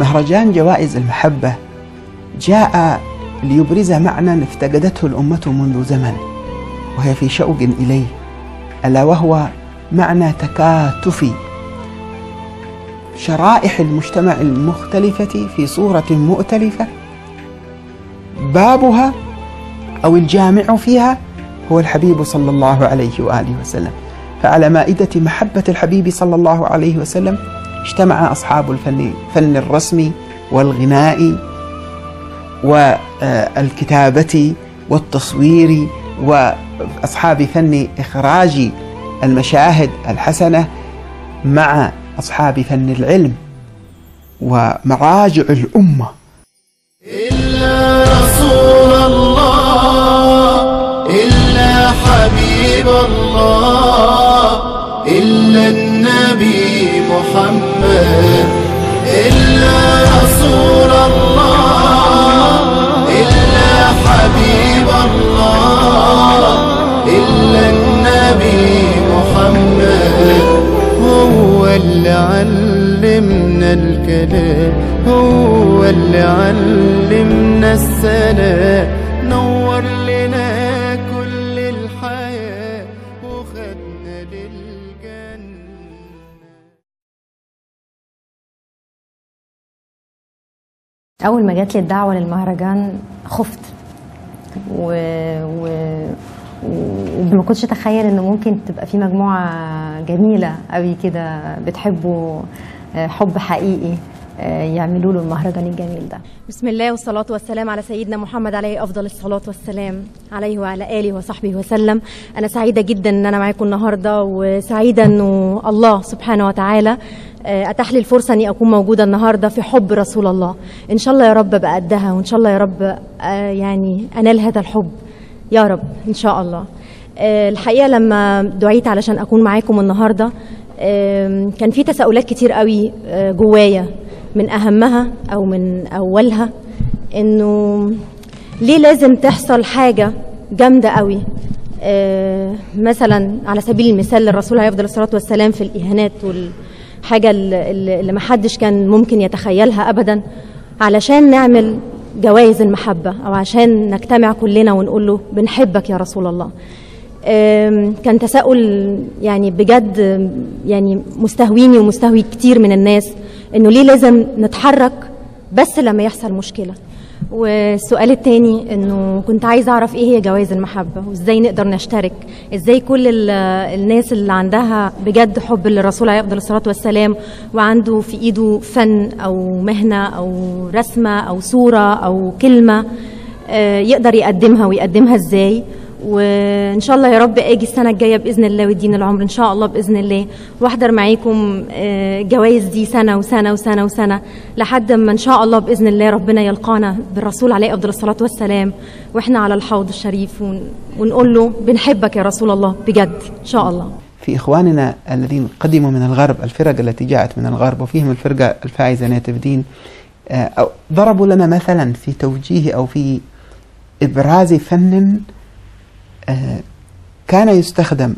مهرجان جوائز المحبة جاء ليبرز معنى افتقدته الأمة منذ زمن وهي في شوق إليه ألا وهو معنى تكاتف شرائح المجتمع المختلفة في صورة مؤتلفة بابها أو الجامع فيها هو الحبيب صلى الله عليه وآله وسلم فعلى مائدة محبة الحبيب صلى الله عليه وسلم اجتمع أصحاب الفن فن الرسم والغناء والكتابة والتصوير وأصحاب فن إخراج المشاهد الحسنة مع أصحاب فن العلم ومراجع الأمة إلا رسول الله إلا حبيب الله إلا النبي محمد إلا رسول الله إلا حبيب الله إلا النبي محمد هو اللي علمنا الكلام هو اللي علمنا السلام نور لنا كل الحياة وخدنا للجنة اول ما جات لي الدعوه للمهرجان خفت و... و... وما كنتش اتخيل انه ممكن تبقى في مجموعه جميله قوي كده بتحبوا آه، حب حقيقي آه، يعملوا له المهرجان الجميل ده بسم الله والصلاة والسلام على سيدنا محمد عليه أفضل الصلاة والسلام عليه وعلى آله وصحبه وسلم أنا سعيدة جدا أن أنا معاكم النهاردة وسعيدة أنه الله سبحانه وتعالى آه، أتاح لي الفرصة أني أكون موجودة النهاردة في حب رسول الله إن شاء الله يا رب بقدها وإن شاء الله يا رب آه، يعني أنال هذا الحب يا رب إن شاء الله آه، الحقيقة لما دعيت علشان أكون معاكم النهاردة آم، كان في تساؤلات كتير قوي آه، جوايا من أهمها أو من أولها إنه ليه لازم تحصل حاجة جامدة قوي آه، مثلا على سبيل المثال للرسول عليه أفضل الصلاة والسلام في الإهانات والحاجة اللي- اللي اللي محدش كان ممكن يتخيلها أبدا علشان نعمل جوائز المحبة أو عشان نجتمع كلنا ونقول له بنحبك يا رسول الله آم، كان تساؤل يعني بجد آم، يعني مستهويني ومستهوي كتير من الناس انه ليه لازم نتحرك بس لما يحصل مشكله والسؤال التاني انه كنت عايزه اعرف ايه هي جوائز المحبه وازاي نقدر نشترك ازاي كل ال- الناس اللي عندها بجد حب للرسول عليه افضل الصلاه والسلام وعنده في ايده فن او مهنه او رسمه او صوره او كلمه آه، يقدر يقدمها ويقدمها ازاي وان شاء الله يا رب اجي السنه الجايه باذن الله ويدينا العمر ان شاء الله باذن الله واحضر معاكم آه، الجوائز دي سنه وسنه وسنه وسنه لحد ما ان شاء الله باذن الله ربنا يلقانا بالرسول عليه افضل الصلاه والسلام واحنا على الحوض الشريف ون- ونقول له بنحبك يا رسول الله بجد ان شاء الله في إخواننا الذين قدموا من الغرب الفرق التي جاءت من الغرب وفيهم الفرقة الفائزة نيتف دين آه، أو- ضربوا لنا مثلا في توجيه أو في إبراز فن آه، كان يستخدم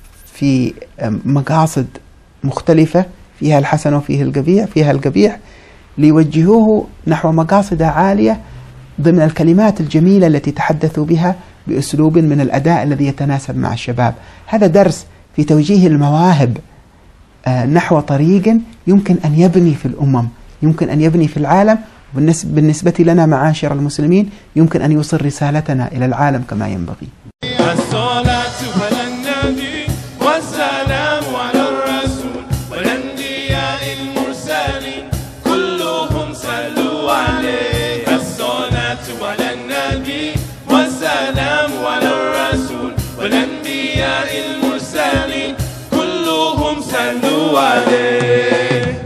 في آه، مقاصد مختلفة فيها الحسن وفيه القبيح فيها القبيح ليوجهوه نحو مقاصد عالية ضمن الكلمات الجميلة التي تحدثوا بها بأسلوب من الأداء الذي يتناسب مع الشباب هذا درس في توجيه المواهب آه، نحو طريق يمكن أن يبني في الأمم يمكن أن يبني في العالم بالنسبة, بالنسبة لنا معاشر المسلمين يمكن أن يوصل رسالتنا إلى العالم كما ينبغي الصلاة على النبي والسلام على الرسول والأنبياء المرسلين كلهم صلوا عليه الصلاة على النبي والسلام على الرسول والأنبياء المرسلين كلهم صلوا عليه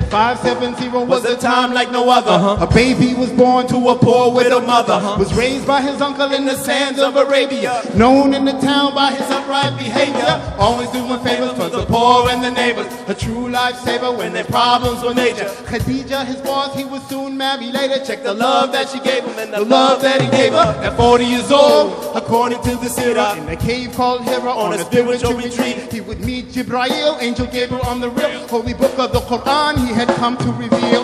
570 was a time like no other. Uh-huh. A baby was born to a poor widow mother. Uh-huh. Was raised by his uncle in the sands of Arabia. Known in the town by his upright behavior. Always doing favors for the poor and the neighbors. A true lifesaver when their problems were major. Khadija, his boss, he would soon marry later. Check the love that she gave him and the love that he gave her. At 40 years old, according to the Sirah. In a cave called Hira on a spiritual retreat. He would meet Jibrail, angel Gabriel on the real. Holy book of the Quran he had come to reveal.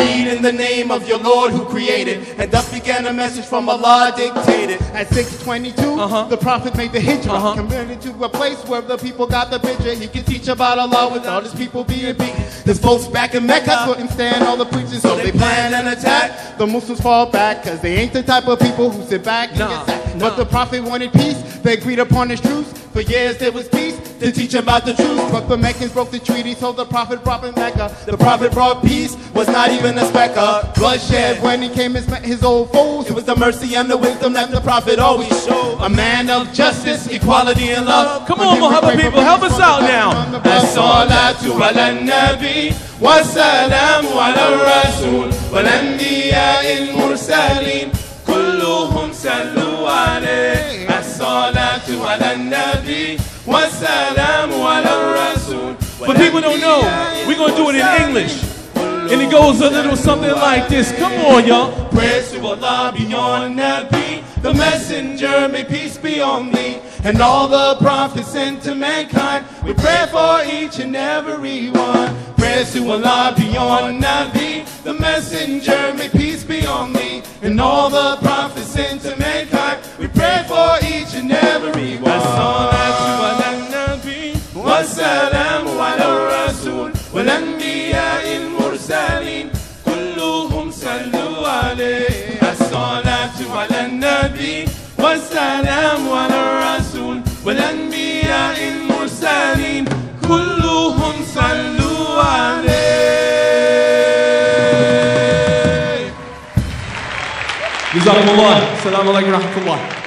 read in the name of your Lord who created. And thus began a message from Allah dictated. At 622, Uh-huh. the Prophet made the hijrah. Uh-huh. Converted to a place where the people got the picture. He could teach about Allah without his people being beat. His folks back in Mecca couldn't stand all the preaching, so they planned an attack. The Muslims fall back, cause they ain't the type of people who sit back and Nah, get sacked. nah. But the Prophet wanted peace, they agreed upon his truth. For years there was peace to teach about the truth. But the Meccans broke the treaty, so the Prophet brought in Mecca. The Prophet brought peace, was not even a speck of bloodshed. When he came his, his old foes, it was the mercy and the wisdom that the Prophet always showed. A man of justice, equality, and love. Come on, Muhammad people, help us out now. الصلاة على النبي والسلام على الرسول والأنبياء المرسلين كلهم سلوا عليه الصلاة على النبي والسلام على الرسول For people who don't know, we're going to do it in English. And it goes a little something like this. Come on, y'all. Praise to Allah beyond Nabi, the messenger, may peace be on thee, and all the prophets sent to mankind. We pray for each and every one. Praise to Allah beyond Nabi, the messenger, may peace be on thee, and all the prophets sent to mankind. We pray for each and every one. الصلاة على النبي والسلام على الرسول والأنبياء المرسلين كلهم صلوا عليه الصلاة على النبي والسلام على الرسول والأنبياء المرسلين كلهم صلوا عليه Jazakumullah. Assalamu alaikum wa rahmatullah.